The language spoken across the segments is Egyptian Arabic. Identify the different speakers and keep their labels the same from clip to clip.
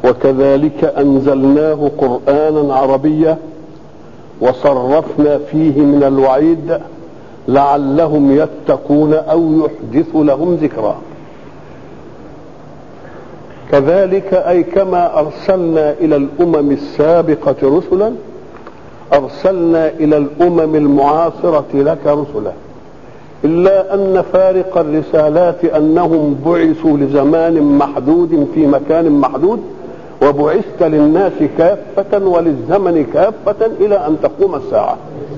Speaker 1: وكذلك انزلناه قرانا عربيا وصرفنا فيه من الوعيد لعلهم يتقون او يحدث لهم ذكرا كذلك اي كما ارسلنا الى الامم السابقه رسلا ارسلنا الى الامم المعاصره لك رسلا الا ان فارق الرسالات انهم بعثوا لزمان محدود في مكان محدود وبعثت للناس كافه وللزمن كافه الى ان تقوم الساعه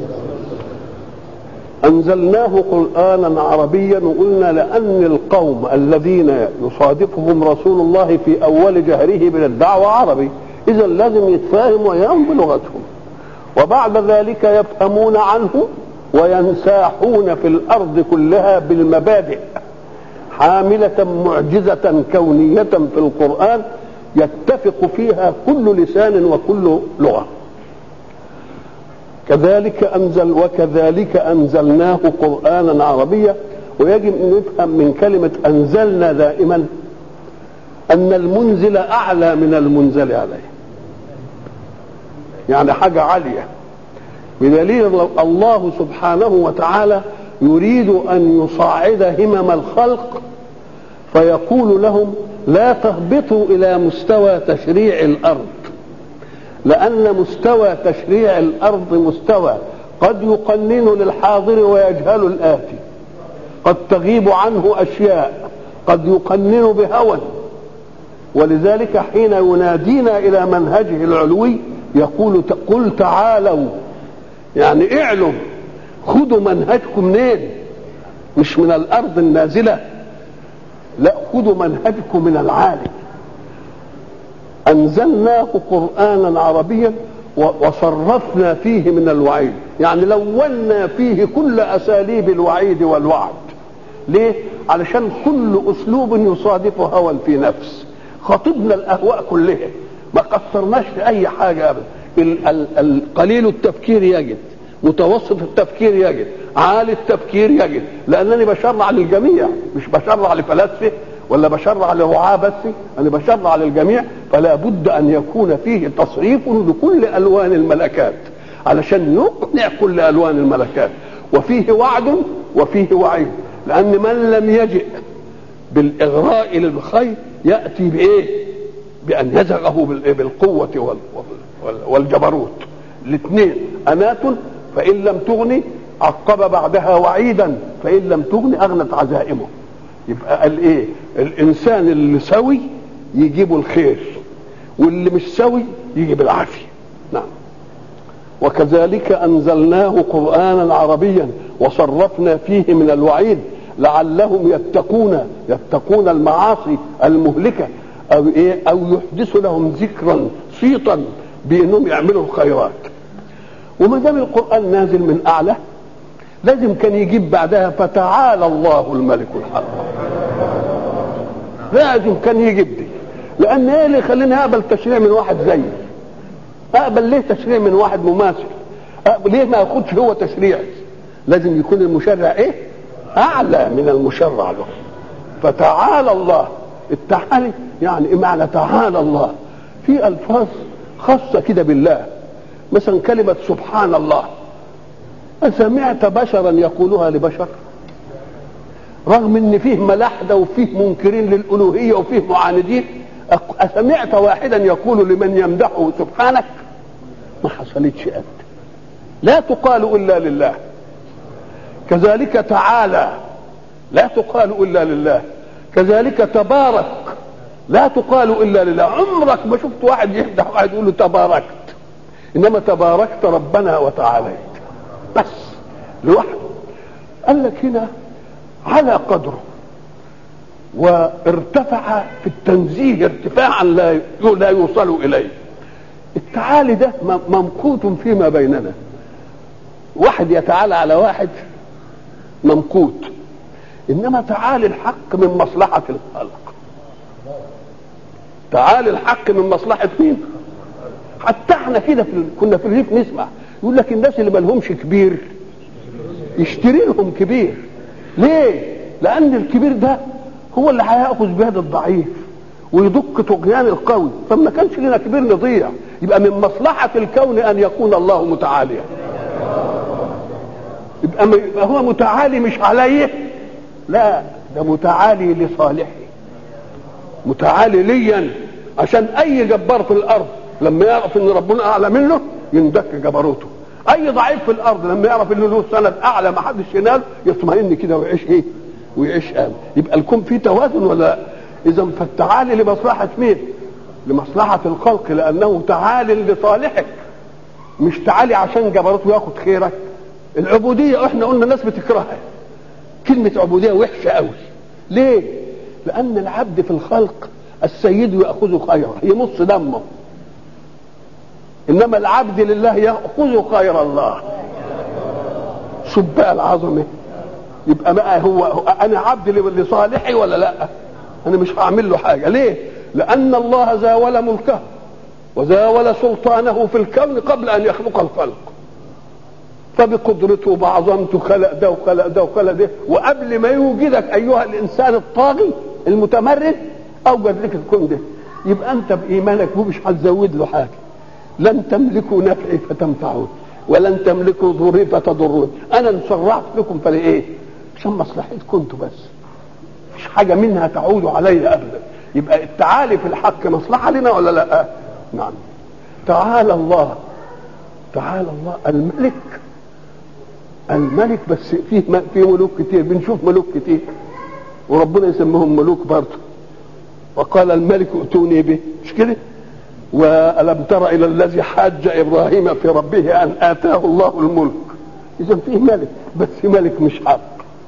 Speaker 1: انزلناه قرانا عربيا وقلنا لان القوم الذين يصادفهم رسول الله في اول جهره بالدعوه عربي اذا لازم يتفاهم ويهم بلغتهم وبعد ذلك يفهمون عنه وينساحون في الارض كلها بالمبادئ حامله معجزه كونيه في القران يتفق فيها كل لسان وكل لغه كذلك انزل وكذلك انزلناه قرانا عربيا ويجب ان نفهم من كلمه انزلنا دائما ان المنزل اعلى من المنزل عليه يعني حاجه عاليه بدليل الله سبحانه وتعالى يريد ان يصعد همم الخلق فيقول لهم لا تهبطوا الى مستوى تشريع الارض لأن مستوى تشريع الأرض مستوى قد يقنن للحاضر ويجهل الآتي قد تغيب عنه أشياء قد يقنن بهوى ولذلك حين ينادينا إلى منهجه العلوي يقول قل تعالوا يعني اعلم خذوا منهجكم منين مش من الأرض النازلة لا خذوا منهجكم من العالم انزلناه قرانا عربيا وصرفنا فيه من الوعيد يعني لونا فيه كل اساليب الوعيد والوعد ليه علشان كل اسلوب يصادف هوى في نفس خاطبنا الاهواء كلها ما قصرناش في اي حاجه ابدا القليل التفكير يجد متوسط التفكير يجد عالي التفكير يجد لانني بشرع للجميع مش بشرع لفلاسفه ولا بشرع لرعاة بس انا بشرع للجميع فلا بد ان يكون فيه تصريف لكل الوان الملكات علشان يقنع كل الوان الملكات وفيه وعد وفيه وعيد لان من لم يجئ بالاغراء للخير ياتي بايه بان يزغه بالقوه والجبروت الاثنين انات فان لم تغني عقب بعدها وعيدا فان لم تغني اغنت عزائمه يبقى قال ايه الانسان اللي سوي يجيب الخير واللي مش سوي يجيب العافيه نعم وكذلك انزلناه قرانا عربيا وصرفنا فيه من الوعيد لعلهم يتقون يتقون المعاصي المهلكه او ايه او يحدث لهم ذكرا صيتا بانهم يعملوا الخيرات وما دام القران نازل من اعلى لازم كان يجيب بعدها فتعالى الله الملك الحق لازم كان يجيب دي لان ايه اللي يخليني اقبل تشريع من واحد زيي اقبل ليه تشريع من واحد مماثل أقبل ليه ما ياخدش هو تشريعي لازم يكون المشرع ايه اعلى من المشرع له فتعالى الله التعالي يعني ايه معنى تعالى الله في الفاظ خاصه كده بالله مثلا كلمه سبحان الله أسمعت بشرا يقولها لبشر رغم ان فيه ملاحده وفيه منكرين للالوهيه وفيه معاندين اسمعت واحدا يقول لمن يمدحه سبحانك ما حصلتش ابدا لا تقال الا لله كذلك تعالى لا تقال الا لله كذلك تبارك لا تقال الا لله عمرك ما شفت واحد يمدح واحد يقول له تباركت انما تباركت ربنا وتعاليت بس لوحده قال لك هنا على قدره وارتفع في التنزيه ارتفاعا لا لا يوصل اليه التعالي ده ممقوت فيما بيننا واحد يتعالى على واحد ممقوت انما تعالي الحق من مصلحه الخلق تعالي الحق من مصلحه مين حتى احنا كده في كنا في الريف نسمع يقول لك الناس اللي مالهمش كبير يشتري لهم كبير ليه لان الكبير ده هو اللي هياخذ بيد الضعيف ويدك طغيان القوي فما كانش لنا كبير نضيع يبقى من مصلحة الكون أن يكون الله متعاليا يبقى, يبقى هو متعالي مش عليه لا ده متعالي لصالحه متعالي ليا عشان اي جبار في الارض لما يعرف ان ربنا اعلى منه يندك جبروته اي ضعيف في الارض لما يعرف ان له سند اعلى ما حدش ينال يطمئن كده ويعيش ايه ويعيش امن يبقى الكون فيه توازن ولا لا اذا فالتعالي لمصلحه مين لمصلحه الخلق لانه تعالي لصالحك مش تعالي عشان جبروته ياخد خيرك العبوديه احنا قلنا الناس بتكرهها كلمه عبوديه وحشه قوي ليه لان العبد في الخلق السيد ياخذ خيره يمص دمه انما العبد لله ياخذ خير الله شوف بقى العظمه يبقى بقى هو, هو انا عبد لصالحي ولا لا انا مش هعمل له حاجه ليه لان الله زاول ملكه وزاول سلطانه في الكون قبل ان يخلق الخلق فبقدرته وبعظمته خلق ده وخلق ده وخلق ده وقبل ما يوجدك ايها الانسان الطاغي المتمرد اوجد لك الكون ده يبقى انت بايمانك مش هتزود له حاجه لن تملكوا نفعي فتنفعون ولن تملكوا ضري فتضرون انا انشرعت لكم فلايه عشان مصلحتكم انتوا بس مش حاجه منها تعود علي ابدا يبقى التعالي في الحق مصلحه لنا ولا لا نعم تعالى الله تعالى الله الملك الملك بس فيه في ملوك كتير بنشوف ملوك كتير وربنا يسميهم ملوك برضه وقال الملك ائتوني به مش كده والم تر الى الذي حاج ابراهيم في ربه ان اتاه الله الملك اذا فيه ملك بس ملك مش حق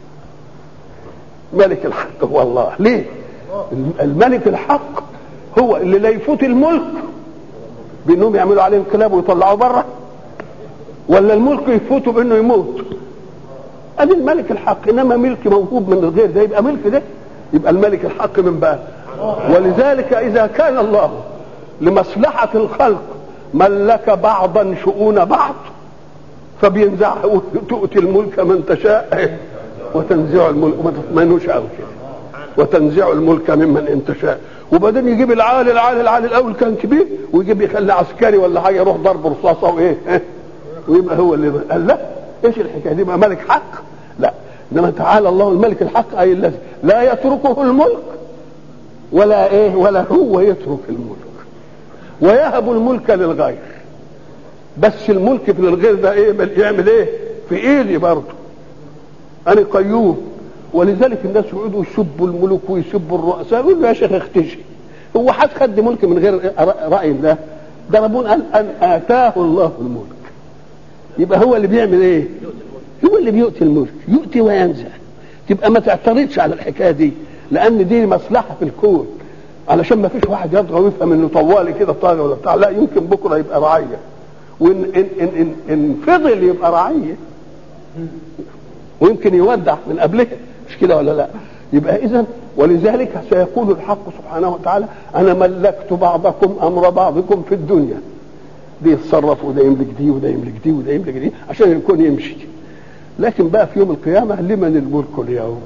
Speaker 1: ملك الحق هو الله ليه الملك الحق هو اللي لا يفوت الملك بانهم يعملوا عليه انقلاب ويطلعوه بره ولا الملك يفوته بانه يموت ادي الملك الحق انما ملك موهوب من الغير ده يبقى ملك ده يبقى الملك الحق من بقى ولذلك اذا كان الله لمصلحه الخلق ملك بعضا شؤون بعض فبينزعه تؤتي الملك من تشاء وتنزع الملك وما تطمئنوش قوي كده وتنزع الملك ممن ان تشاء وبعدين يجيب العالي العالي العالي الاول كان كبير ويجيب يخلي عسكري ولا حاجه يروح ضرب رصاصه وايه ويبقى هو اللي قال لا ايش الحكايه دي يبقى ملك حق لا انما تعالى الله الملك الحق اي الذي لا يتركه الملك ولا ايه ولا هو يترك الملك ويهب الملك للغير بس الملك في الغير ده ايه يعمل ايه في ايدي برضه انا قيوم ولذلك الناس يقعدوا يسبوا الملوك ويسبوا الرؤساء يقول له يا شيخ اختشي هو حد خد ملك من غير راي الله ده ربنا قال ان اتاه الله الملك يبقى هو اللي بيعمل ايه هو اللي بيؤتي الملك يؤتي وينزع تبقى ما تعترضش على الحكايه دي لان دي مصلحه في الكون علشان ما فيش واحد يطغى ويفهم انه طوالي كده طاغي ولا بتاع لا يمكن بكره يبقى رعيه وان ان ان ان, إن فضل يبقى رعيه ويمكن يودع من قبلها مش كده ولا لا يبقى اذا ولذلك سيقول الحق سبحانه وتعالى انا ملكت بعضكم امر بعضكم في الدنيا دي يتصرف وده يملك دي وده يملك دي وده يملك دي عشان الكون يمشي لكن بقى في يوم القيامه لمن الملك اليوم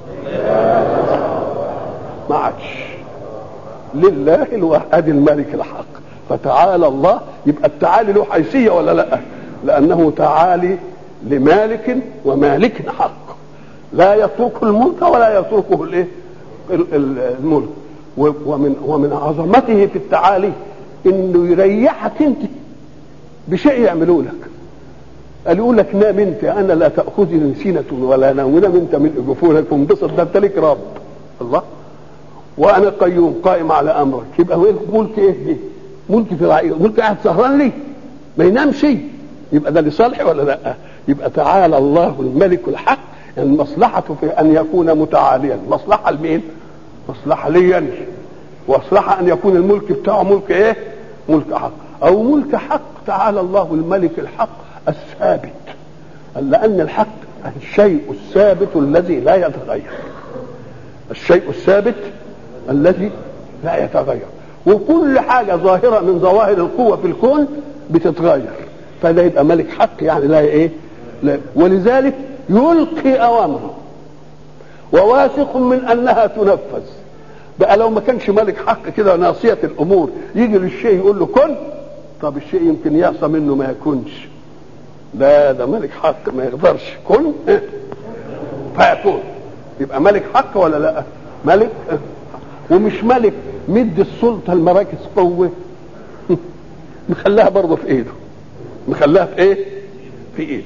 Speaker 1: ما عادش لله الواحد الملك الحق فتعالى الله يبقى التعالي له حيثيه ولا لا لانه تعالي لمالك ومالك حق لا يترك الملك ولا يتركه الايه الملك ومن ومن عظمته في التعالي انه يريحك انت بشيء يعملوا لك قال يقول لك نام انت انا لا تاخذني سنه ولا نوم نام انت من جفونك وانبسط ده انت لك رب الله وانا قيوم قائم على امرك يبقى هو ملك ايه دي؟ ملك في رعيه ملك قاعد سهران لي ما ينامش يبقى ده لصالحي ولا لا؟ يبقى تعالى الله الملك الحق المصلحة في أن يكون متعاليا مصلحة لمين؟ مصلحة ليا مصلحة أن يكون الملك بتاعه ملك إيه؟ ملك حق أو ملك حق تعالى الله الملك الحق الثابت لأن الحق الشيء الثابت الذي لا يتغير الشيء الثابت الذي لا يتغير وكل حاجة ظاهرة من ظواهر القوة في الكون بتتغير فده يبقى ملك حق يعني لا ايه لا ولذلك يلقي اوامره وواثق من انها تنفذ بقى لو ما كانش ملك حق كده ناصيه الامور يجي للشيء يقول له كن طب الشيء يمكن يعصى منه ما يكونش لا ده ملك حق ما يقدرش كن إيه؟ فيكون يبقى ملك حق ولا لا ملك إيه؟ ومش ملك مد السلطه لمراكز قوه مخليها برضه في ايده مخليها في ايه في ايده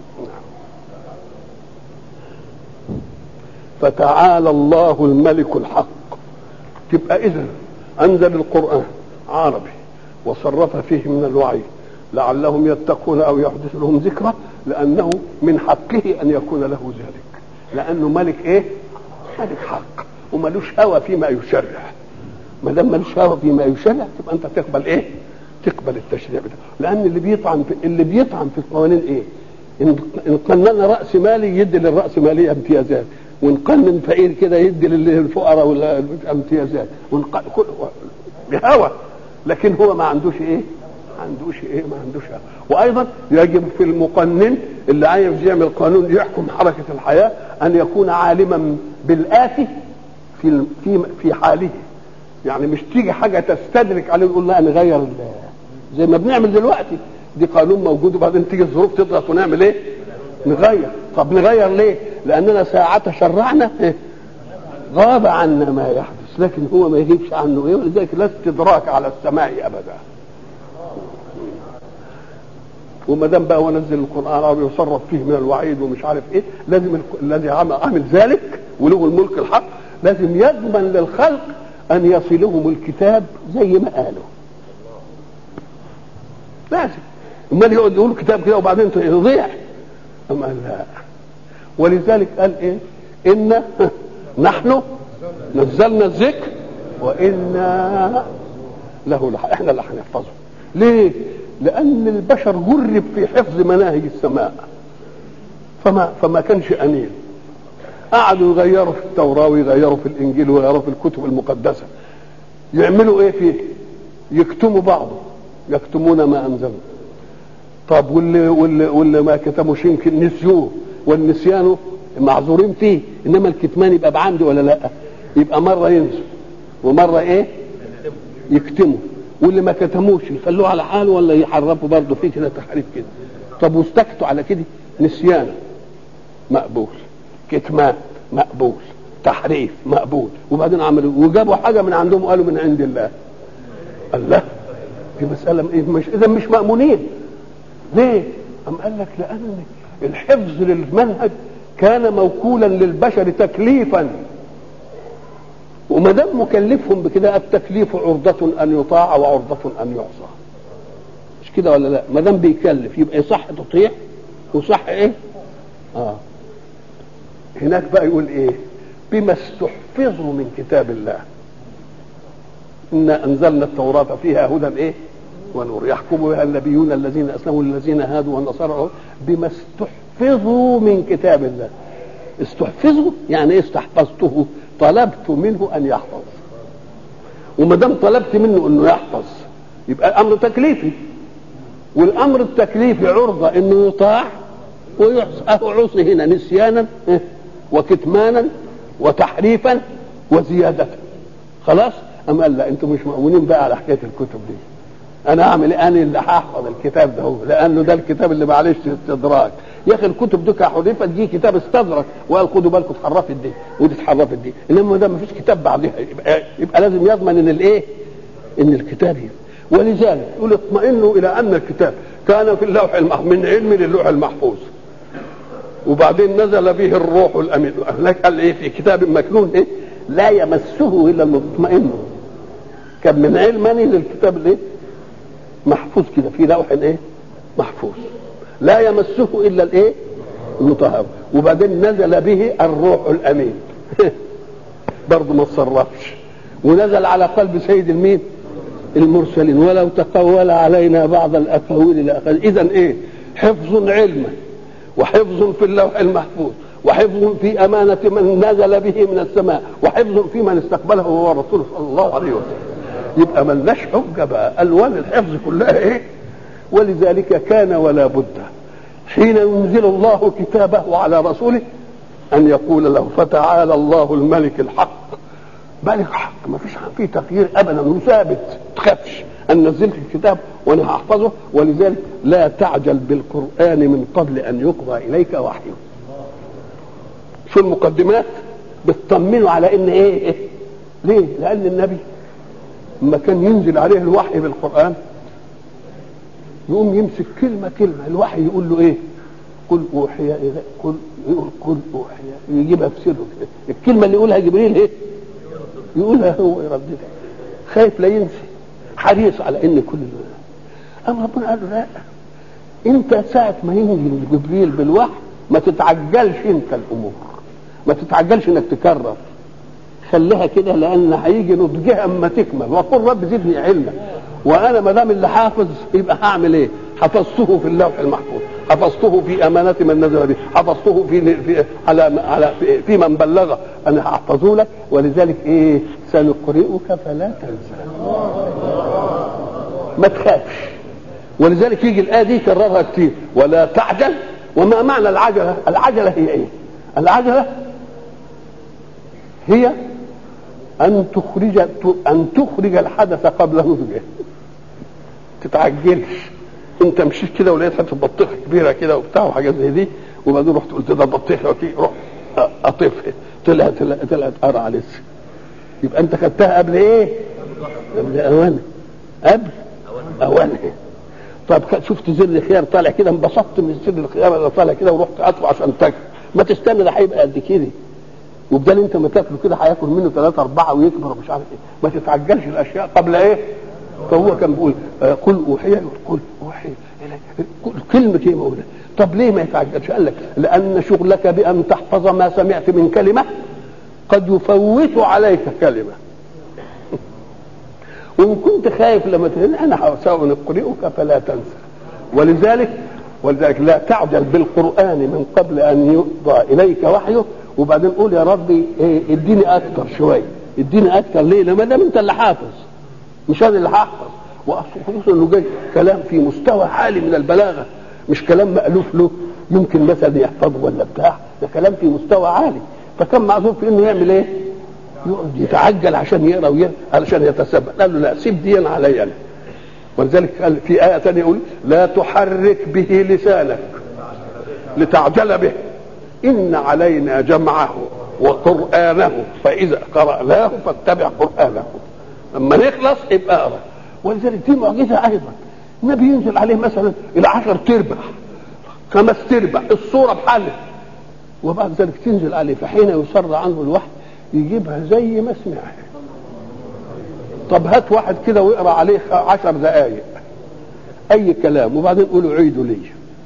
Speaker 1: فتعالى الله الملك الحق تبقى اذا انزل القران عربي وصرف فيه من الوعي لعلهم يتقون او يحدث لهم ذكرى لانه من حقه ان يكون له ذلك لانه ملك ايه ملك حق وملوش هوى فيما يشرع ما دام ملوش هوى فيما يشرع تبقى انت تقبل ايه تقبل التشريع بتاعه لان اللي بيطعن في اللي بيطعن في القوانين ايه ان إن قننا راس مالي يدي للراس ماليه امتيازات وان قنن فقير كده يدي للفقراء ولا امتيازات وإن كل بهوى لكن هو ما عندوش ايه ما عندوش ايه ما عندوش هوى. وايضا يجب في المقنن اللي عايز يعمل قانون يحكم حركه الحياه ان يكون عالما بالاتي في في في حاله يعني مش تيجي حاجه تستدرك عليه ويقول لا نغير ال- زي ما بنعمل دلوقتي دي قانون موجود وبعدين تيجي الظروف تضغط ونعمل ايه؟ نغير طب نغير ليه؟ لاننا ساعة شرعنا إيه؟ غاب عنا ما يحدث لكن هو ما يغيبش عنه ايه ولذلك لا استدراك على السماء ابدا وما دام بقى هو نزل القران العربي وصرف فيه من الوعيد ومش عارف ايه لازم الك- الذي عمل عامل ذلك وله الملك الحق لازم يضمن للخلق ان يصلهم الكتاب زي ما قالوا لازم امال يقعد يقول كتاب كده وبعدين يضيع اما قال لا ولذلك قال ايه ان نحن نزلنا الذكر وانا له لح... احنا اللي هنحفظه ليه لان البشر جرب في حفظ مناهج السماء فما فما كانش انيل قعدوا يغيروا في التوراه ويغيروا في الانجيل ويغيروا في الكتب المقدسه يعملوا ايه فيه يكتموا بعضه يكتمون ما انزلوا طب واللي واللي واللي ما كتموش يمكن نسيوه والنسيان معذورين فيه انما الكتمان يبقى بعمد ولا لا يبقى مره ينسوا ومره ايه يكتموا واللي ما كتموش يخلوه على حاله ولا يحرفوا برضه فيه كده تحريف كده طب واستكتوا على كده نسيان مقبول كتمان مقبول تحريف مقبول وبعدين عملوا وجابوا حاجه من عندهم وقالوا من عند الله الله دي مساله ايه مش اذا مش مامونين ليه؟ أم قال لك لأن الحفظ للمنهج كان موكولا للبشر تكليفا وما دام مكلفهم بكده التكليف عرضة أن يطاع وعرضة أن يعصى مش كده ولا لا؟ ما دام بيكلف يبقى صح تطيع وصح إيه؟ آه هناك بقى يقول إيه؟ بما استحفظوا من كتاب الله إنا أنزلنا التوراة فيها هدى إيه؟ ونور يحكم بها النبيون الذين اسلموا للذين هادوا والنصارى بما استحفظوا من كتاب الله استحفظوا يعني ايه استحفظته طلبت منه ان يحفظ وما دام طلبت منه انه يحفظ يبقى امر تكليفي والامر التكليفي عرضه انه يطاع ويعصى اهو عصي هنا نسيانا إيه؟ وكتمانا وتحريفا وزياده خلاص أم قال لا انتم مش مؤمنين بقى على حكايه الكتب دي انا اعمل ايه انا اللي هحفظ الكتاب ده هو لانه ده الكتاب اللي معلش استدراك يا اخي الكتب دي حرفت دي كتاب استدرك وقال خدوا بالكم اتحرفت دي ودي اتحرفت دي انما ده ما فيش كتاب بعدها يبقى, يبقى لازم يضمن ان الايه ان الكتاب يبقى. ولذلك يقول اطمئنوا الى ان الكتاب كان في اللوح المحفوظ من علم للوح المحفوظ وبعدين نزل به الروح الامين هناك قال ايه في كتاب مكنون ايه لا يمسه الا المطمئنون كان من علمني للكتاب الايه محفوظ كده في لوح ايه محفوظ لا يمسه الا الايه المطهر وبعدين نزل به الروح الامين برضه ما تصرفش ونزل على قلب سيد المين المرسلين ولو تقول علينا بعض الاقاويل لاخذ اذا ايه حفظ علما وحفظ في اللوح المحفوظ وحفظ في أمانة من نزل به من السماء وحفظ في من استقبله هو الرسول صلى الله عليه وسلم يبقى ملناش حجة بقى ألوان الحفظ كلها إيه ولذلك كان ولا بد حين ينزل الله كتابه على رسوله أن يقول له فتعالى الله الملك الحق بالغ حق ما فيش فيه تغيير ابدا وثابت تخافش ان نزلت الكتاب وانا هحفظه ولذلك لا تعجل بالقران من قبل ان يقضى اليك وحيه شو المقدمات بتطمنوا على ان ايه, إيه؟ ليه لان النبي لما كان ينزل عليه الوحي بالقران يقوم يمسك كلمه كلمه الوحي يقول له ايه قل اوحي الى قل يقول قل اوحي يجيبها في سره كده الكلمه اللي يقولها جبريل ايه يقولها هو يرددها خايف لا ينسي حريص على ان كل اما ربنا قال له لا انت ساعه ما ينزل جبريل بالوحي ما تتعجلش انت الامور ما تتعجلش انك تكرر خليها كده لان هيجي نضجها اما تكمل وقل رب زدني علما وانا ما دام اللي حافظ يبقى هعمل ايه؟ حفظته في اللوح المحفوظ حفظته في امانه من نزل به حفظته في, في على على في, في من بلغ انا هحفظه لك ولذلك ايه سنقرئك فلا تنسى ما تخافش ولذلك يجي الايه دي يكررها كتير ولا تعجل وما معنى العجله العجله هي ايه العجله هي ان تخرج ان تخرج الحدث قبل نضجه تتعجلش انت مشيت كده ولقيت حته بطيخه كبيره كده وبتاع وحاجات زي دي وبعدين رحت قلت ده بطيخه روح قطفها طلعت طلعت قرعه لسه يبقى انت خدتها قبل ايه؟ قبل اوانها قبل اوانها طب شفت زر الخيار طالع كده انبسطت من زر الخيار اللي طالع كده ورحت قطفه عشان تاكل ما تستنى ده هيبقى قد كده وبدل انت ما تاكله كده هياكل منه ثلاثة أربعة ويكبر ومش عارف ايه ما تتعجلش الأشياء قبل ايه؟ فهو كان بيقول قل أوحي قل أوحي كلمة ايه مولانا طب ليه ما يتعجلش؟ قال لك لأن شغلك بأن تحفظ ما سمعت من كلمة قد يفوت عليك كلمة وإن كنت خايف لما تقول أنا سأنقرئك فلا تنسى ولذلك ولذلك لا تعجل بالقرآن من قبل أن يقضى إليك وحيه وبعدين قول يا ربي إيه اديني أكتر شوية اديني أكتر ليه؟ لما دام أنت اللي حافظ مش أنا اللي هحفظ وخصوصا إنه جاي كلام في مستوى عالي من البلاغة مش كلام مألوف له يمكن مثلا يحفظه ولا بتاع ده كلام في مستوى عالي فكان معذور في انه يعمل ايه؟ يقعد يتعجل عشان يقرا ويقرا علشان يتثبت قال له لا سيب دي علي انا ولذلك قال في آية ثانية يقول لا تحرك به لسانك لتعجل به إن علينا جمعه وقرآنه فإذا قرأناه فاتبع قرآنه لما نخلص ابقى اقرا ولذلك دي معجزة أيضا النبي ينزل عليه مثلا إلى عشر تربع خمس تربع الصورة بحالها وبعد ذلك تنزل عليه فحين يسر عنه الوحي يجيبها زي ما سمعها طب هات واحد كده ويقرا عليه عشر دقايق اي كلام وبعدين قولوا عيدوا لي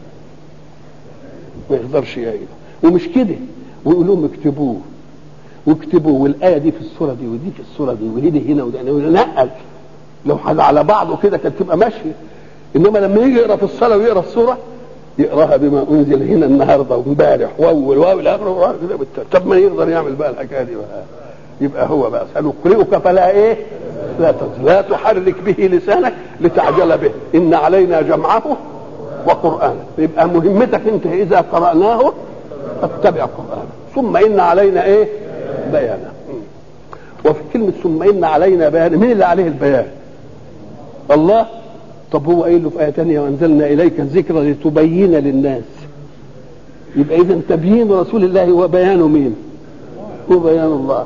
Speaker 1: ما يقدرش يعيده ومش كده ويقول لهم اكتبوه واكتبوا والايه دي في السوره دي ودي في السوره دي ودي هنا ودي نقل لو حد على بعضه كده كانت تبقى ماشيه انما لما يجي يقرا في الصلاه ويقرا السوره يقراها بما انزل هنا النهارده وامبارح واول واول اخر كده طب ما يقدر يعمل بقى الحكايه دي بقى يبقى هو بقى سنقرئك فلا ايه لا تنسى لا تحرك به لسانك لتعجل به ان علينا جمعه وقرانه يبقى مهمتك انت اذا قراناه فاتبع قرانه ثم ان علينا ايه بيانه وفي كلمه ثم ان علينا بيانه مين اللي عليه البيان الله طب هو قايل له في ايه ثانيه وانزلنا اليك الذكر لتبين للناس يبقى اذا تبيين رسول الله هو بيان مين هو بيان الله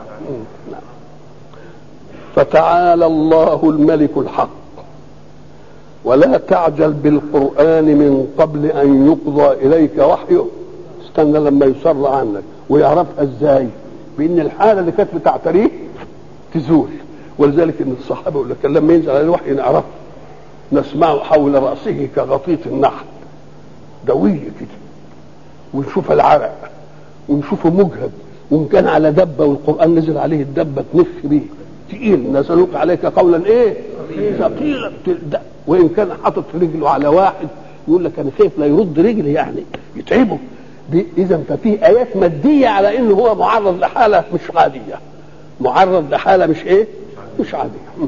Speaker 1: فتعالى الله الملك الحق ولا تعجل بالقرآن من قبل أن يقضى إليك وحيه استنى لما يسر عنك ويعرفها ازاي بان الحالة اللي كانت بتعتريه تزول ولذلك ان الصحابة يقول لك لما ينزل على الوحي نعرفه نسمعه حول رأسه كغطيط النحل دوية كده ونشوف العرق ونشوفه مجهد وان كان على دبه والقران نزل عليه الدبه تنف بيه تقيل نزلوك عليك قولا ايه ثقيلا وان كان حاطط رجله على واحد يقول لك انا خايف لا يرد رجلي يعني يتعبه اذا ففي ايات ماديه على انه هو معرض لحاله مش عاديه معرض لحاله مش ايه مش عاديه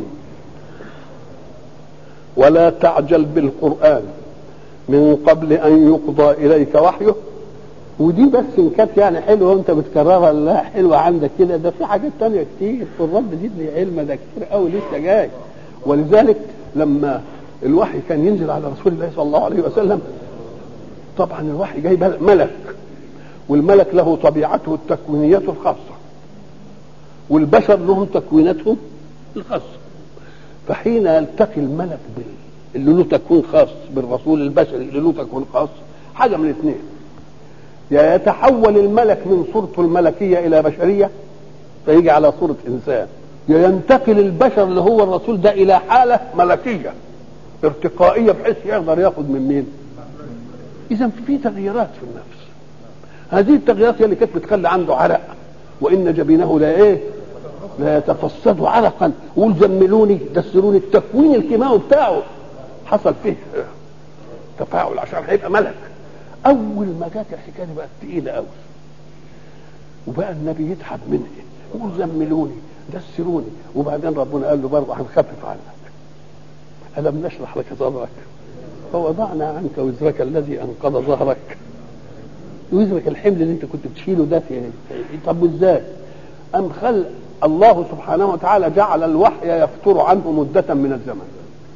Speaker 1: ولا تعجل بالقران من قبل ان يقضى اليك وحيه ودي بس ان كانت يعني حلوه وانت بتكررها لا حلوه عندك كده ده في حاجات تانية كتير الرب زدني علم ده كتير قوي لسه جاي ولذلك لما الوحي كان ينزل على رسول الله صلى الله عليه وسلم طبعا الوحي جاي ملك والملك له طبيعته التكوينية الخاصة والبشر لهم تكويناتهم الخاصة فحين يلتقي الملك بال اللي له تكوين خاص بالرسول البشري اللي له تكوين خاص حاجة من الاثنين يا يتحول الملك من صورته الملكية إلى بشرية فيجي على صورة إنسان يا ينتقل البشر اللي هو الرسول ده إلى حالة ملكية ارتقائية بحيث يقدر ياخد من مين؟ إذا في تغييرات في النفس هذه التغييرات هي اللي كانت بتخلي عنده عرق وإن جبينه لا إيه؟ لا يتفسد عرقا قول زملوني دسروني التكوين الكيماوي بتاعه حصل فيه تفاعل عشان هيبقى ملك اول ما جت الحكايه دي بقت تقيله قوي وبقى النبي يتعب منها يقول زملوني دسروني وبعدين ربنا قال له برضه هنخفف عنك الم نشرح لك صدرك فوضعنا عنك وزرك الذي انقض ظهرك وزرك الحمل اللي انت كنت بتشيله ده في طب وازاي؟ ام خل الله سبحانه وتعالى جعل الوحي يفتر عنه مدة من الزمن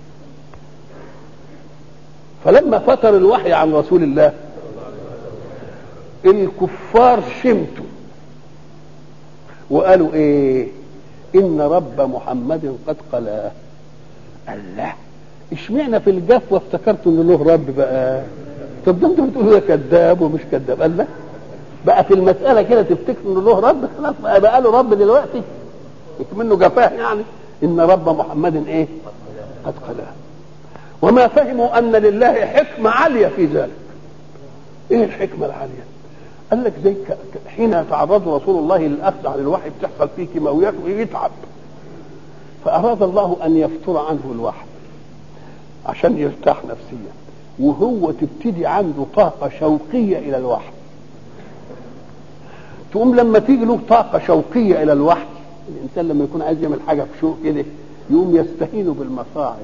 Speaker 1: فلما فتر الوحي عن رسول الله الكفار شمتوا وقالوا ايه ان رب محمد قد قلاه الله اشمعنى في الجفوه افتكرتوا ان له رب بقى طب ده انتوا بتقولوا ده كذاب ومش كذاب قال لا بقى في المساله كده تفتكروا ان له رب خلاص بقى, بقى له رب دلوقتي منه جفاه يعني ان رب محمد ايه قد قلاه وما فهموا ان لله حكمه عاليه في ذلك ايه الحكمه العاليه قال لك زي حين يتعرض رسول الله للاخذ عن الوحي بتحصل فيه كيماويات ويتعب فاراد الله ان يفتر عنه الوحي عشان يرتاح نفسيا وهو تبتدي عنده طاقه شوقيه الى الوحي تقوم لما تيجي له طاقه شوقيه الى الوحي الانسان لما يكون عايز يعمل حاجه في شوق كده يقوم يستهين بالمصاعب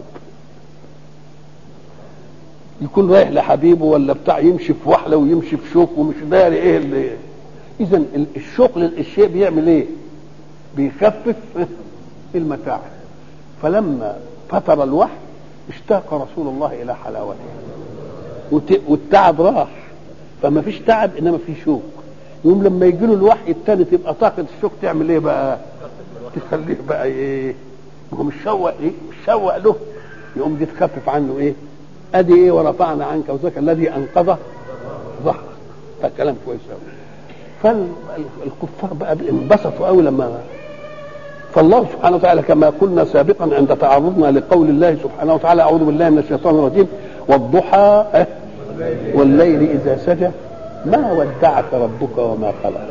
Speaker 1: يكون رايح لحبيبه ولا بتاع يمشي في وحله ويمشي في شوك ومش داري ايه اللي اذا الشوق للشيء بيعمل ايه؟ بيخفف المتاعب فلما فتر الوحي اشتاق رسول الله الى حلاوته والتعب راح فما فيش تعب انما في شوق يوم لما يجي له الوحي الثاني تبقى طاقه الشوق تعمل ايه بقى؟ تخليه بقى ايه؟ ما هو مش شوق ايه؟ مش شوق له يقوم دي تخفف عنه ايه؟ ادي ايه ورفعنا عنك وذاك الذي انقذ ظهرك ده كلام كويس قوي فالكفار بقى انبسطوا قوي لما فالله سبحانه وتعالى كما قلنا سابقا عند تعرضنا لقول الله سبحانه وتعالى اعوذ بالله من الشيطان الرجيم والضحى والليل اذا سجى ما ودعك ربك وما قلى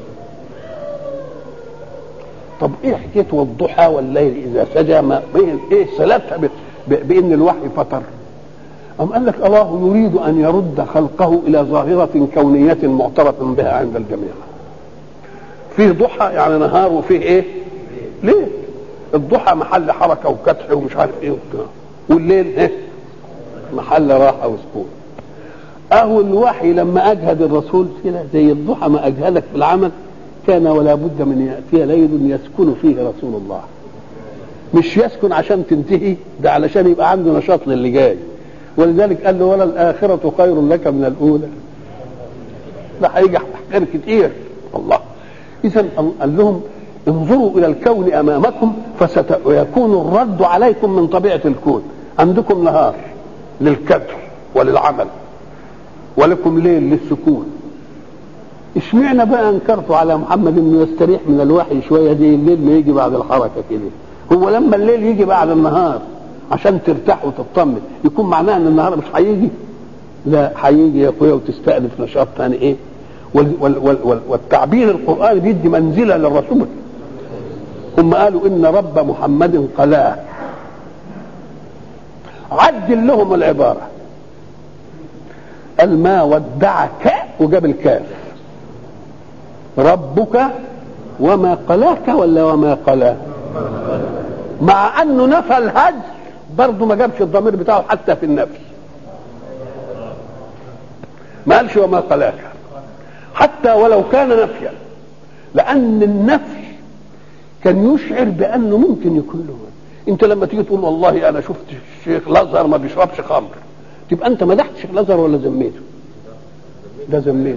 Speaker 1: طب ايه حكايه والضحى والليل اذا سجى ما ايه صلتها بان الوحي فتر أم قال لك الله يريد أن يرد خلقه إلى ظاهرة كونية معترف بها عند الجميع فيه ضحى يعني نهار وفيه إيه ليه الضحى محل حركة وكدح ومش عارف إيه وبتاع والليل إيه محل راحة وسكون أهو الوحي لما أجهد الرسول كده زي الضحى ما أجهدك في العمل كان ولا بد من يأتي ليل يسكن فيه رسول الله مش يسكن عشان تنتهي ده علشان يبقى عنده نشاط للي جاي ولذلك قال له ولا الآخرة خير لك من الأولى ده هيجي خير كتير الله إذا قال لهم انظروا إلى الكون أمامكم فسيكون الرد عليكم من طبيعة الكون عندكم نهار للكدر وللعمل ولكم ليل للسكون اشمعنى بقى انكرتوا على محمد انه يستريح من الوحي شويه زي الليل ما يجي بعد الحركه كده هو لما الليل يجي بعد النهار عشان ترتاح وتطمن يكون معناه ان النهار مش هيجي لا هيجي يا اخويا وتستأنف نشاط ثاني ايه وال وال وال وال والتعبير القرآني بيدي منزلة للرسول هم قالوا ان رب محمد قلاه عدل لهم العبارة قال ما ودعك وجاب الكاف ربك وما قلاك ولا وما قلاه مع انه نفى الهجر برضه ما جابش الضمير بتاعه حتى في النفي ما قالش وما قلاك حتى ولو كان نفيا لان النفي كان يشعر بانه ممكن يكون له انت لما تيجي تقول والله انا شفت الشيخ الازهر ما بيشربش خمر تبقى انت مدحت الشيخ الازهر ولا ذميته ده ذميته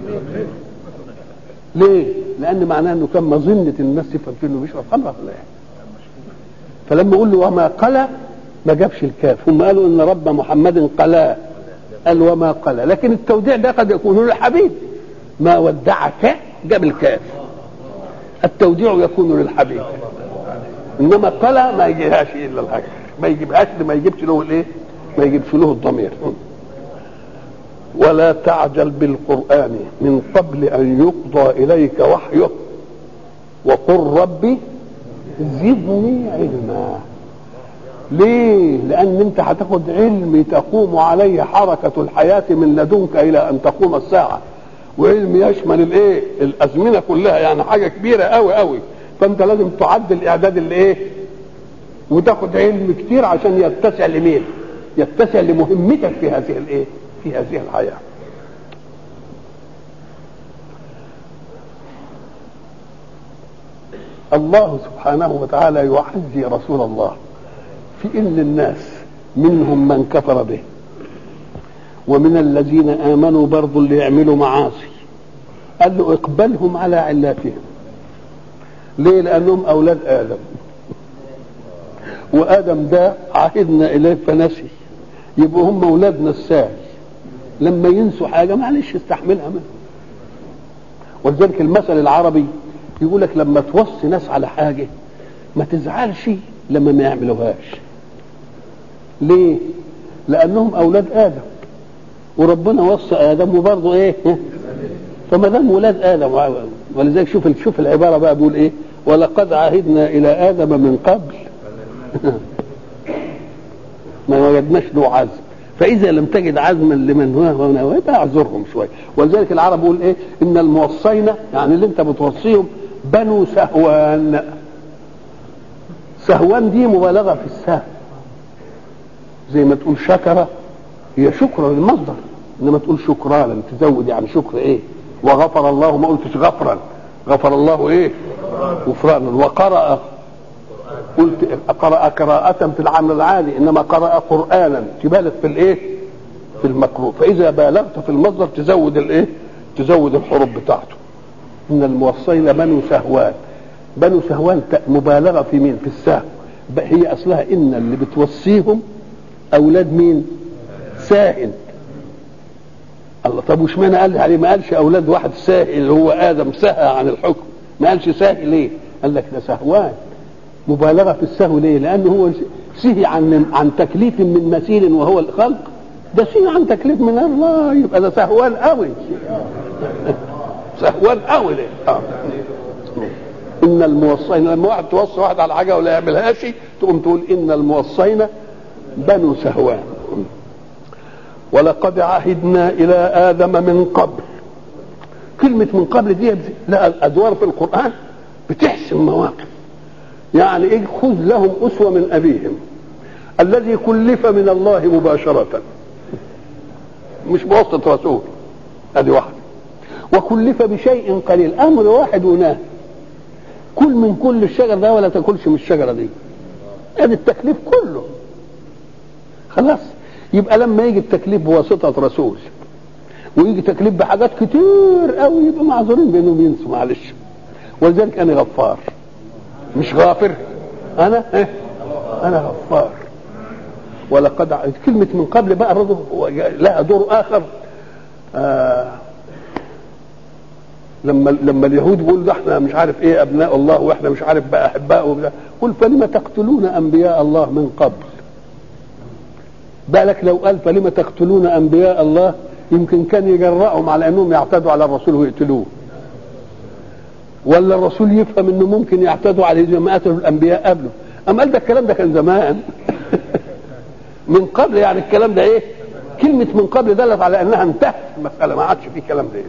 Speaker 1: ليه لان معناه انه كان مظنه الناس تفهم فيه انه بيشرب خمر ولا ايه فلما يقول له وما قلى ما جابش الكاف هم قالوا ان رب محمد قلا قال وما قلى لكن التوديع ده قد يكون للحبيب ما ودعك جاب الكاف التوديع يكون للحبيب انما قلى ما يجيبهاش الا الهجر ما يجيبهاش ما يجيبش له الايه ما يجيبش له الضمير ولا تعجل بالقران من قبل ان يقضى اليك وحيه وقل ربي زدني علما ليه لان انت هتاخد علم تقوم عليه حركه الحياه من لدنك الى ان تقوم الساعه وعلم يشمل الايه الازمنه كلها يعني حاجه كبيره قوي قوي فانت لازم تعدل الاعداد اللي ايه وتاخد علم كتير عشان يتسع لمين يتسع لمهمتك في هذه الايه في هذه الحياه الله سبحانه وتعالى يعزي رسول الله في ان الناس منهم من كفر به ومن الذين امنوا برضو اللي يعملوا معاصي قال له اقبلهم على علاتهم ليه لانهم اولاد ادم وادم ده عهدنا اليه فنسي يبقوا هم اولادنا الساهل لما ينسوا حاجه معلش استحملها منهم ولذلك المثل العربي يقول لك لما توصي ناس على حاجه ما تزعلش لما ما يعملوهاش ليه لانهم اولاد ادم وربنا وصى ادم وبرضه ايه فما دام ولاد ادم ولذلك شوف شوف العباره بقى بيقول ايه ولقد عهدنا الى ادم من قبل ما وجدناش له عزم فاذا لم تجد عزما لمن هو هنا يبقى اعذرهم شويه ولذلك العرب بيقول ايه ان الموصين يعني اللي انت بتوصيهم بنو سهوان سهوان دي مبالغه في السهم زي ما تقول شكر هي شكر للمصدر انما تقول شكرانا تزود يعني شكر ايه وغفر الله ما قلتش غفرا غفر الله ايه غفرانا وقرأ قلت قرأ قراءة في العمل العادي انما قرأ قرآنا تبالغ في الايه في المكروه فاذا بالغت في المصدر تزود الايه تزود الحروف بتاعته ان الموصين بنو سهوان بنو سهوان مبالغه في مين في السهم هي اصلها ان اللي بتوصيهم اولاد مين ساهل الله طب وش معنى قال عليه ما قالش اولاد واحد ساهل اللي هو ادم سهى عن الحكم ما قالش ساهل ليه قال لك ده سهوان مبالغه في السهو ليه لانه هو سهي عن عن تكليف من مثيل وهو الخلق ده سهي عن تكليف من الله يبقى ده سهوان قوي سهوان قوي ليه آه. ان الموصين لما واحد توصي واحد على حاجه ولا يعملهاش تقوم تقول ان الموصين بنو سهوان ولقد عهدنا الى ادم من قبل كلمه من قبل دي لها الادوار في القران بتحسم مواقف يعني ايه خذ لهم اسوه من ابيهم الذي كلف من الله مباشره مش بواسطه رسول ادي واحده وكلف بشيء قليل امر واحد ونهي كل من كل الشجر ده ولا تاكلش من الشجره دي ادي التكليف كله خلاص يبقى لما يجي التكليف بواسطه رسول ويجي تكليف بحاجات كتير قوي يبقى معذورين بانهم ينسوا معلش ولذلك انا غفار مش غافر انا إيه؟ انا غفار ولقد كلمه من قبل بقى برضه لها دور اخر آه لما لما اليهود بيقولوا ده احنا مش عارف ايه ابناء الله واحنا مش عارف بقى احباء قل فلم تقتلون انبياء الله من قبل بالك لو قال فلم تقتلون انبياء الله يمكن كان يجرأهم على انهم يعتدوا على الرسول ويقتلوه ولا الرسول يفهم انه ممكن يعتدوا عليه زي ما قتلوا الانبياء قبله اما قال ده الكلام ده كان زمان من قبل يعني الكلام ده ايه كلمة من قبل دلت على انها انتهت المسألة ما عادش في كلام ده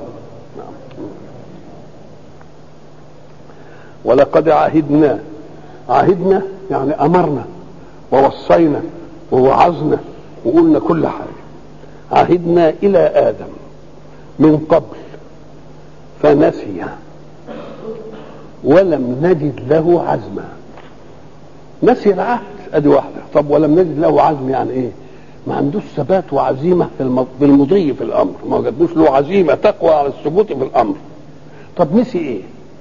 Speaker 1: ولقد عهدنا عهدنا يعني امرنا ووصينا ووعظنا وقلنا كل حاجه عهدنا الى ادم من قبل فنسي ولم نجد له عزما نسي العهد ادي واحده طب ولم نجد له عزم يعني ايه ما عندوش ثبات وعزيمه في الم- في المضي في الامر ما وجدوش له عزيمه تقوى على الثبوت في الامر طب نسي ايه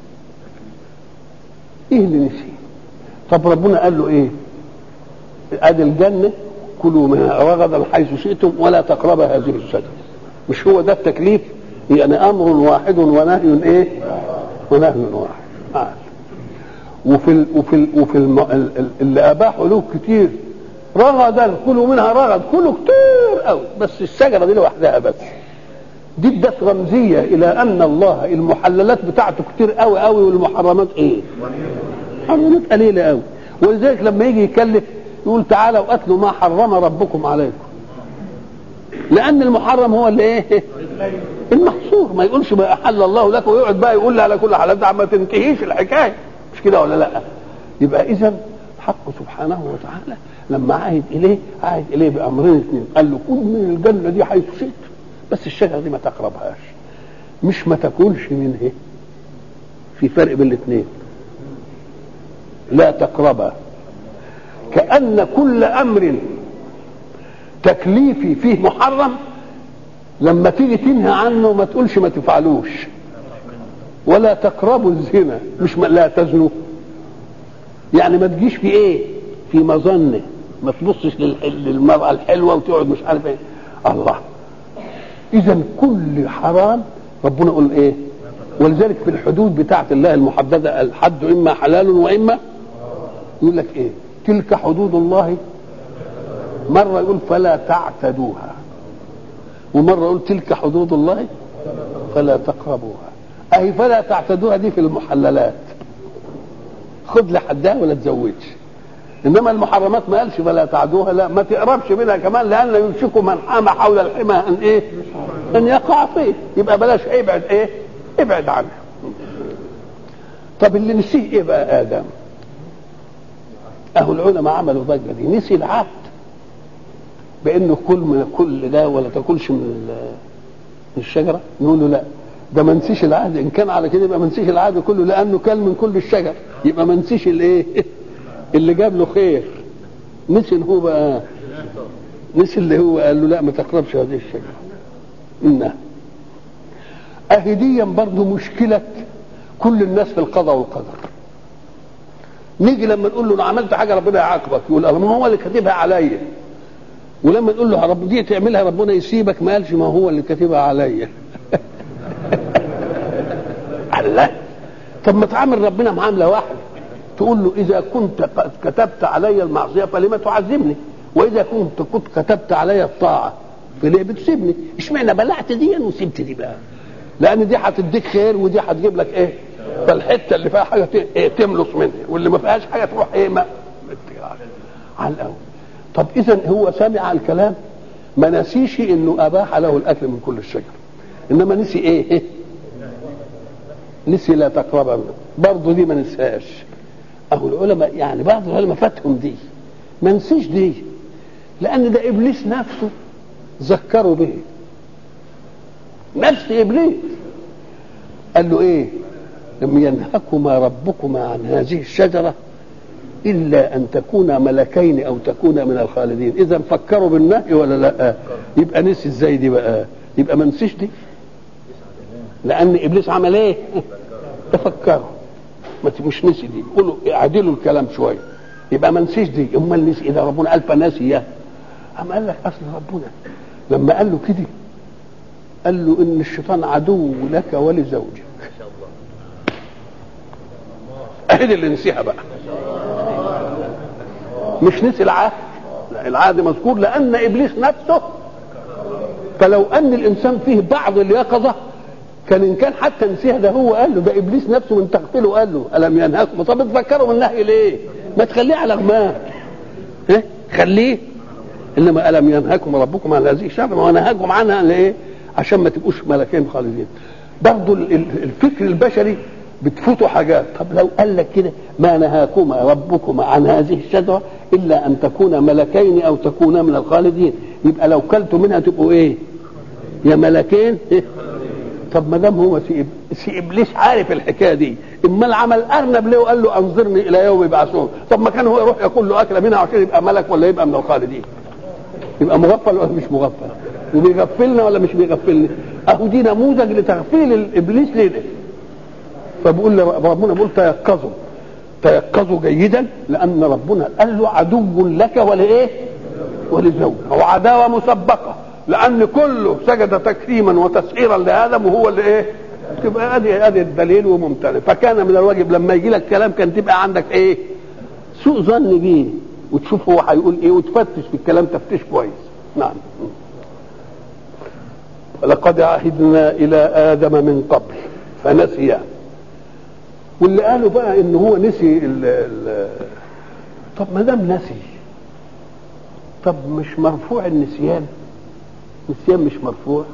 Speaker 1: ايه اللي نسي طب ربنا قال له ايه ادي الجنه كلوا منها رغدا حيث شئتم ولا تقربا هذه الشجره مش هو ده التكليف يعني امر واحد ونهي ايه ونهي واحد آه. وفي ال وفي ال وفي الم... ال- ال- اللي اباحوا له كتير رغدا كلوا منها رغد كلوا كتير قوي بس الشجره دي لوحدها بس دي ادت رمزيه الى ان الله المحللات بتاعته كتير قوي قوي والمحرمات ايه؟ محرمات قليله قوي ولذلك لما يجي يكلف يقول تعالوا واتلوا ما حرم ربكم عليكم لان المحرم هو اللي ايه؟ المحصور ما يقولش ما احل الله لك ويقعد بقى يقول لي على كل حال ده ما تنتهيش الحكايه مش كده ولا لا؟ يبقى اذا الحق سبحانه وتعالى لما عاهد اليه عاهد اليه بامرين اثنين قال له كل من الجنه دي حيث شئت بس الشجره دي ما تقربهاش مش ما تاكلش منها في فرق بين الاثنين لا تقربها كأن كل أمر تكليفي فيه محرم لما تيجي تنهى عنه ما تقولش ما تفعلوش ولا تقربوا الزنا مش ما لا تزنوا يعني ما تجيش في ايه في مظنه ما تبصش للح- للمرأة الحلوة وتقعد مش عارف ايه الله اذا كل حرام ربنا يقول ايه ولذلك في الحدود بتاعت الله المحددة الحد اما حلال واما يقول لك ايه تلك حدود الله مرة يقول فلا تعتدوها ومرة يقول تلك حدود الله فلا تقربوها اهي فلا تعتدوها دي في المحللات خد لحدها ولا تزودش انما المحرمات ما قالش فلا تعدوها لا ما تقربش منها كمان لان يمسكوا من حام حول الحمى ان ايه ان يقع فيه يبقى بلاش ابعد ايه ابعد عنها طب اللي نسيه ايه بقى ادم اهو العلماء عملوا ضجه دي نسي العهد بانه كل من كل ده ولا تاكلش من ال- من الشجره نقول له لا ده ما نسيش العهد ان كان على كده يبقى ما نسيش العهد كله لانه كل من كل الشجر يبقى ما نسيش الايه اللي جاب له خير نسي إن هو بقى نسي اللي هو قال له لا ما تقربش هذه الشجره انها اهديا برضه مشكله كل الناس في القضاء والقدر نيجي لما نقول له انا عملت حاجه ربنا يعاقبك يقول الله ما هو اللي كاتبها عليا ولما نقول له رب دي تعملها ربنا يسيبك ما قالش ما هو اللي كاتبها عليا الله طب ما تعامل ربنا معامله واحده تقول له اذا كنت قد كتبت علي المعصيه فلما تعذبني واذا كنت كنت كتبت علي الطاعه فليه بتسيبني اشمعنى بلعت دي وسبت دي بقى لان دي هتديك خير ودي هتجيب لك ايه فالحته اللي فيها حاجه ت- إيه تملص منها واللي ما فيهاش حاجه تروح ايه ما على الاول طب اذا هو سمع الكلام ما نسيش انه اباح له الاكل من كل الشجر انما نسي ايه نسي لا تقرب منه برضه دي ما نساش اهو العلماء يعني بعض العلماء فاتهم دي ما نسيش دي لان ده ابليس نفسه ذكروا به نفس ابليس قال له ايه لم ينهكما ربكما عن هذه الشجره الا ان تكونا ملكين او تكونا من الخالدين اذا فكروا بالنهي ولا لا يبقى نسي ازاي دي بقى يبقى ما نسيش دي لان ابليس عمل ايه تفكروا ما ت- مش نسي دي قولوا اعدلوا الكلام شويه يبقى ما نسيش دي امال نسي اذا ربنا قال فناسيه أم قال لك اصل ربنا لما قال له كده قال له ان الشيطان عدو لك ولزوجك اهي اللي نسيها بقى مش نسي العهد لا العهد مذكور لان ابليس نفسه فلو ان الانسان فيه بعض اليقظه كان ان كان حتى نسيها ده هو قال له ده ابليس نفسه من تغفيله قال له الم ينهاكم طب تفكروا من النهي ليه؟ ما تخليه على غماه إيه؟ خليه انما الم ينهاكم ربكم عن هذه الشجره ونهاكم عنها ليه؟ عشان ما تبقوش ملكين خالدين برضه ال- ال- الفكر البشري بتفوتوا حاجات طب لو قال لك كده ما نهاكما ربكما عن هذه الشجره الا ان تكونا ملكين او تكونا من الخالدين يبقى لو كلتوا منها تبقوا ايه؟ يا ملكين إيه؟ طب ما دام هو سي, سي ابليس عارف الحكايه دي امال عمل ارنب ليه وقال له انظرني الى يوم يبعثون طب ما كان هو يروح ياكل له اكله منها عشان يبقى ملك ولا يبقى من الخالدين يبقى مغفل ولا مش مغفل وبيغفلنا ولا مش بيغفلنا اهو دي نموذج لتغفيل الابليس لنا فبقول ربنا بيقول تيقظوا تيقظوا جيدا لان ربنا قال له عدو لك ولايه ولزوج هو عداوه مسبقه لان كله سجد تكريما وتسعيرا لادم وهو اللي ايه تبقى ادي ادي الدليل وممتنع فكان من الواجب لما يجي لك كلام كان تبقى عندك ايه سوء ظن بيه وتشوف هو هيقول ايه وتفتش في الكلام تفتيش كويس نعم ولقد عهدنا الى ادم من قبل فنسي واللي قالوا بقى ان هو نسي ال ال طب ما دام نسي طب مش مرفوع النسيان النسيان مش مرفوع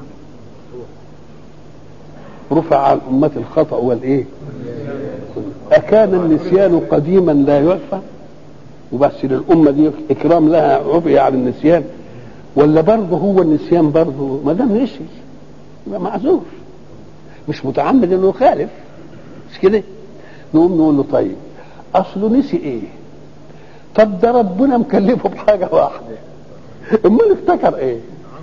Speaker 1: رفع عن أمة الخطأ والإيه أكان النسيان قديما لا يعفى وبس للأمة دي إكرام لها عفي عن النسيان ولا برضه هو النسيان برضه ما دام نسي يبقى معذور مش متعمد انه يخالف مش كده نقوم نقول له طيب اصله نسي ايه طب ده ربنا مكلفه بحاجه واحده امال افتكر ايه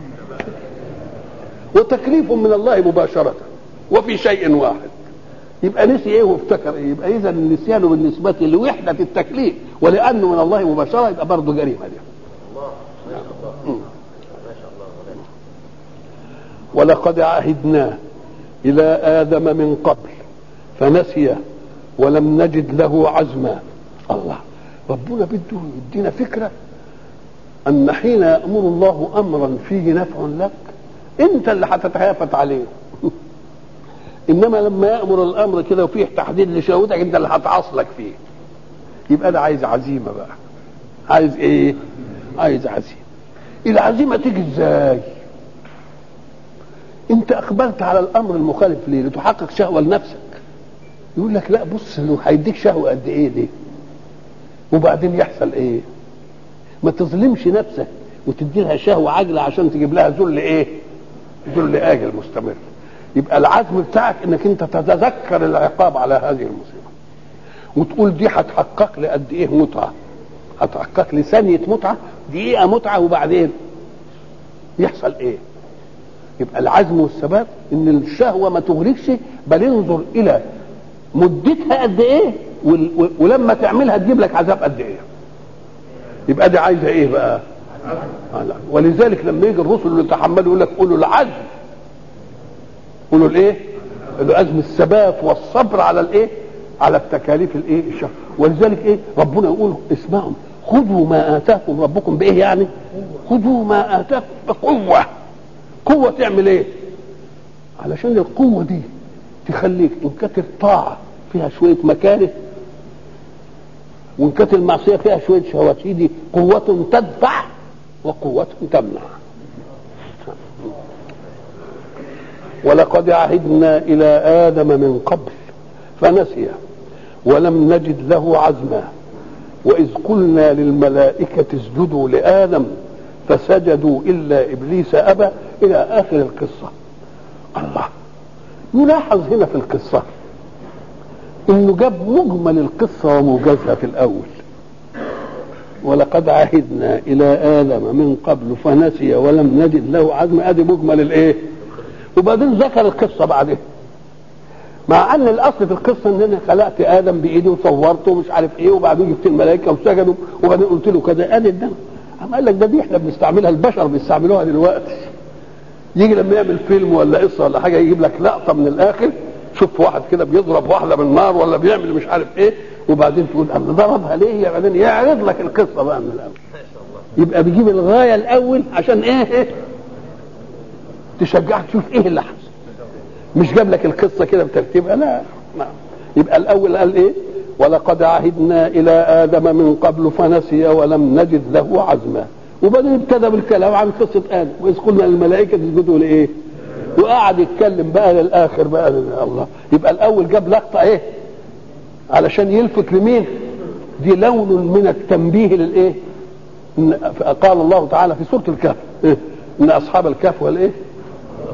Speaker 1: وتكليف من الله مباشره وفي شيء واحد يبقى نسي ايه وافتكر ايه يبقى اذا النسيان بالنسبه لوحده التكليف ولانه من الله مباشره يبقى برضه جريمه دي ولقد عهدنا الى ادم من قبل فنسي ولم نجد له عزما الله ربنا بده يدينا فكره ان حين يامر الله امرا فيه نفع لك انت اللي هتتهافت عليه انما لما يامر الامر كده وفيه تحديد لشهوتك انت اللي هتعصلك فيه يبقى ده عايز عزيمه بقى عايز ايه عايز عزيمه العزيمه تيجي ازاي انت اقبلت على الامر المخالف ليه لتحقق شهوه لنفسك يقول لك لا بص لو هيديك شهوه قد ايه دي وبعدين يحصل ايه ما تظلمش نفسك وتدي لها شهوه عاجله عشان تجيب لها ذل ايه ذل اجل مستمر يبقى العزم بتاعك انك انت تتذكر العقاب على هذه المصيبه وتقول دي هتحقق لي قد ايه متعه هتحقق لي ثانيه متعه دقيقه متعه وبعدين يحصل ايه يبقى العزم والثبات ان الشهوه ما تغرقش بل انظر الى مدتها قد ايه ولما تعملها تجيب لك عذاب قد ايه يبقى دي عايزه ايه بقى ولذلك لما يجي الرسل اللي تحملوا يقول لك قولوا العزم قولوا الايه العزم الثبات والصبر على الايه على التكاليف الايه الشهر ولذلك ايه ربنا يقول اسمعوا خذوا ما اتاكم ربكم بايه يعني خذوا ما اتاكم بقوه قوه تعمل ايه علشان القوه دي تخليك ان كانت الطاعه فيها شويه مكاره وان كانت المعصيه فيها شويه شهوات دي قوه تدفع وقوه تمنع ولقد عهدنا الى ادم من قبل فنسي ولم نجد له عزما واذ قلنا للملائكه اسجدوا لادم فسجدوا الا ابليس ابى الى اخر القصه الله يلاحظ هنا في القصه انه جاب مجمل القصه وموجزها في الاول ولقد عهدنا الى ادم من قبل فنسي ولم نجد له عزما ادي مجمل الايه وبعدين ذكر القصه بعدين مع ان الاصل في القصه ان انا خلقت ادم بايدي وصورته ومش عارف ايه وبعدين جبت الملائكه وسجدوا وبعدين قلت له كذا ادي ده قام قال لك ده دي احنا بنستعملها البشر بيستعملوها دلوقتي يجي لما يعمل فيلم ولا قصه ولا حاجه يجيب لك لقطه من الاخر شوف واحد كده بيضرب واحده بالنار ولا بيعمل مش عارف ايه وبعدين تقول انا ضربها ليه بعدين يعرض لك القصه بقى من الاول يبقى بيجيب الغايه الاول عشان ايه, إيه؟ تشجعك تشوف ايه اللي حصل مش جاب لك القصه كده بترتيبها لا نعم يبقى الاول قال ايه ولقد عهدنا الى ادم من قبل فنسي ولم نجد له عزما وبعدين ابتدى بالكلام عن قصه ادم واذ قلنا للملائكه اسجدوا لايه وقعد يتكلم بقى للاخر بقى الله يبقى الاول جاب لقطه ايه علشان يلفت لمين دي لون من التنبيه للايه قال الله تعالى في سوره الكهف إيه؟ ان اصحاب الكهف والايه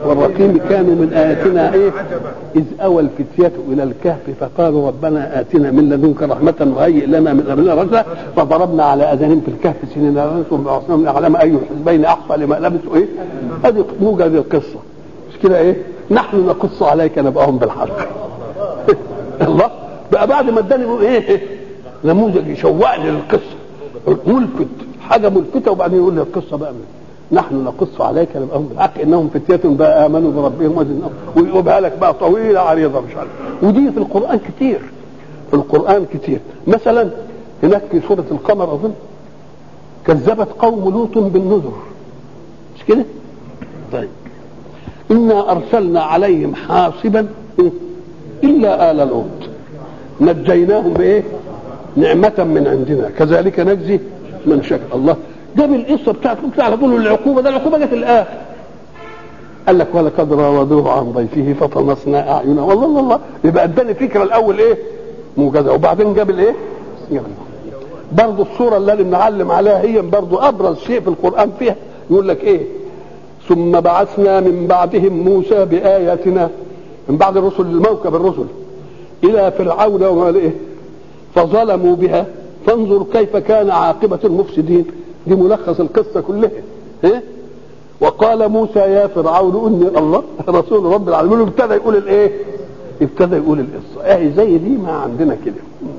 Speaker 1: والرقيم كانوا من آياتنا إيه إذ أوى الفتية إلى الكهف فقالوا ربنا آتنا من لدنك رحمة وهيئ لنا من أمرنا رشدا فضربنا على أذانهم في الكهف سنين ثم بعثناهم لنعلم أي الحزبين أحصى لما لبثوا إيه هذه موجة القصة مش كده إيه نحن نقص عليك نبأهم بالحق الله بقى بعد ما اداني ايه نموذج يشوقني للقصه ملفت حاجه ملفته وبعدين يقول لي القصه بقى من. نحن نقص عليك نبأهم بالحق انهم فتية بقى امنوا بربهم وزدناهم ويقولها لك بقى طويله عريضه مش عارف ودي في القران كتير في القران كتير مثلا هناك في سوره القمر اظن كذبت قوم لوط بالنذر مش كده؟ طيب انا ارسلنا عليهم حاصبا الا ال لوط نجيناهم بايه؟ نعمة من عندنا كذلك نجزي من شكر الله جاب القصه بتاعت لوط على طول العقوبه ده العقوبه جت الاخر قال لك ولقد راودوه عن ضيفه فطمسنا اعينه والله الله الله يبقى اداني الفكره الاول ايه؟ موجزه وبعدين جاب الايه؟ جاب برضه الصوره اللي بنعلم عليها هي برضه ابرز شيء في القران فيها يقول لك ايه؟ ثم بعثنا من بعدهم موسى باياتنا من بعد الرسل الموكب الرسل الى فرعون وملئه فظلموا بها فانظر كيف كان عاقبه المفسدين دي ملخص القصه كلها إيه؟ وقال موسى يا فرعون اني الله رسول رب العالمين ابتدى يقول الايه؟ ابتدى يقول القصه اهي زي دي ما عندنا كده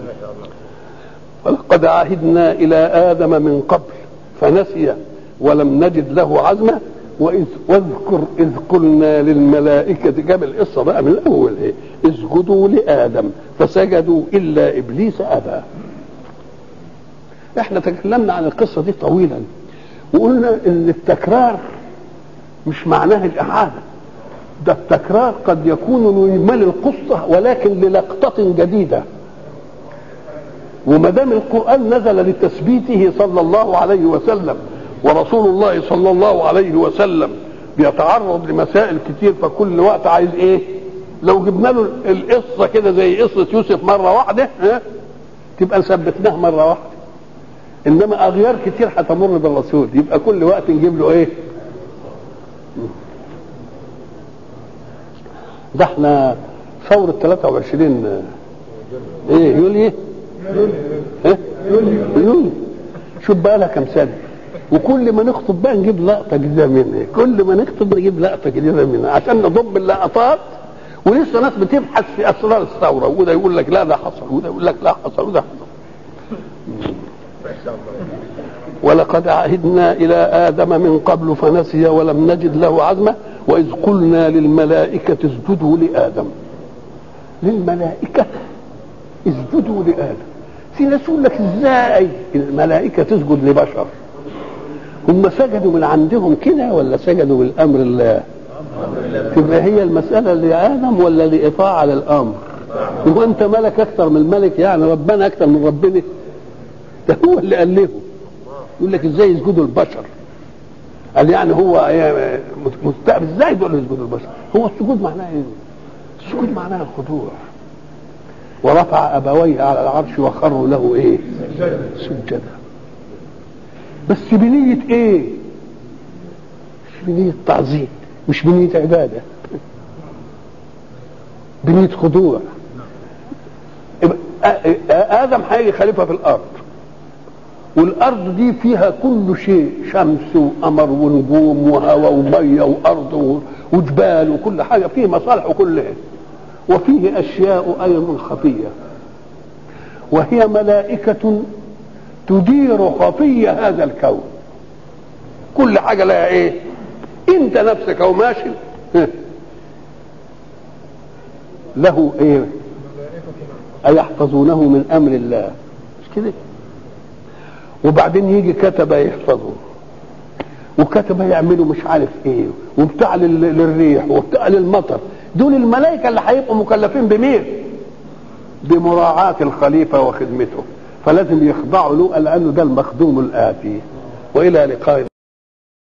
Speaker 1: ولقد عهدنا الى ادم من قبل فنسي ولم نجد له عزما وإذ واذكر إذ قلنا للملائكة جاب القصة بقى من الأول إيه اسجدوا لآدم فسجدوا إلا إبليس أبى احنا تكلمنا عن القصة دي طويلا وقلنا ان التكرار مش معناه الإعادة ده التكرار قد يكون لإجمال القصة ولكن للقطة جديدة وما دام القرآن نزل لتثبيته صلى الله عليه وسلم ورسول الله صلى الله عليه وسلم بيتعرض لمسائل كتير فكل وقت عايز ايه لو جبنا له القصه كده زي قصه يوسف مره واحده ها تبقى ثبتناها مره واحده انما اغيار كتير هتمر بالرسول يبقى كل وقت نجيب له ايه ده احنا ثورة 23 ايه يوليو ايه يوليو شوف بقى لها كام سنه وكل ما نخطب بقى نجيب لقطه جديده منها كل ما نخطب نجيب لقطه جديده منها عشان نضم اللقطات ولسه ناس بتبحث في اسرار الثوره وده يقول لك لا ده حصل وده يقول لك لا حصل وده حصل ولقد عهدنا الى ادم من قبل فنسي ولم نجد له عزما واذ قلنا للملائكه اسجدوا لادم للملائكه اسجدوا لادم في ناس يقول لك ازاي الملائكه تسجد لبشر هم سجدوا من عندهم كده ولا سجدوا بالامر الله تبقى هي المساله لادم ولا لاطاعه للامر هو انت ملك اكثر من الملك يعني ربنا اكثر من ربنا ده هو اللي قال لهم يقول لك ازاي يسجدوا البشر قال يعني هو مستقبل ازاي دول يسجدوا البشر هو السجود معناه ايه السجود معناه الخضوع ورفع ابويه على العرش وخروا له ايه سجدا بس بنية ايه مش بنية تعظيم مش بنية عبادة بنية خضوع آدم هيجي خليفة في الأرض والأرض دي فيها كل شيء شمس وقمر ونجوم وهواء ومية وأرض وجبال وكل حاجة فيه مصالح وكلها وفيه أشياء أيضا خفية وهي ملائكة تدير خفي هذا الكون كل حاجة لها ايه انت نفسك او ماشي له ايه ايحفظونه من امر الله مش كده وبعدين يجي كتبه يحفظه وكتبه يعملوا مش عارف ايه وبتاع للريح وبتاع للمطر دول الملائكه اللي هيبقوا مكلفين بمين بمراعاه الخليفه وخدمته فلازم يخضعوا له لانه ده المخدوم الاتي والى لقاء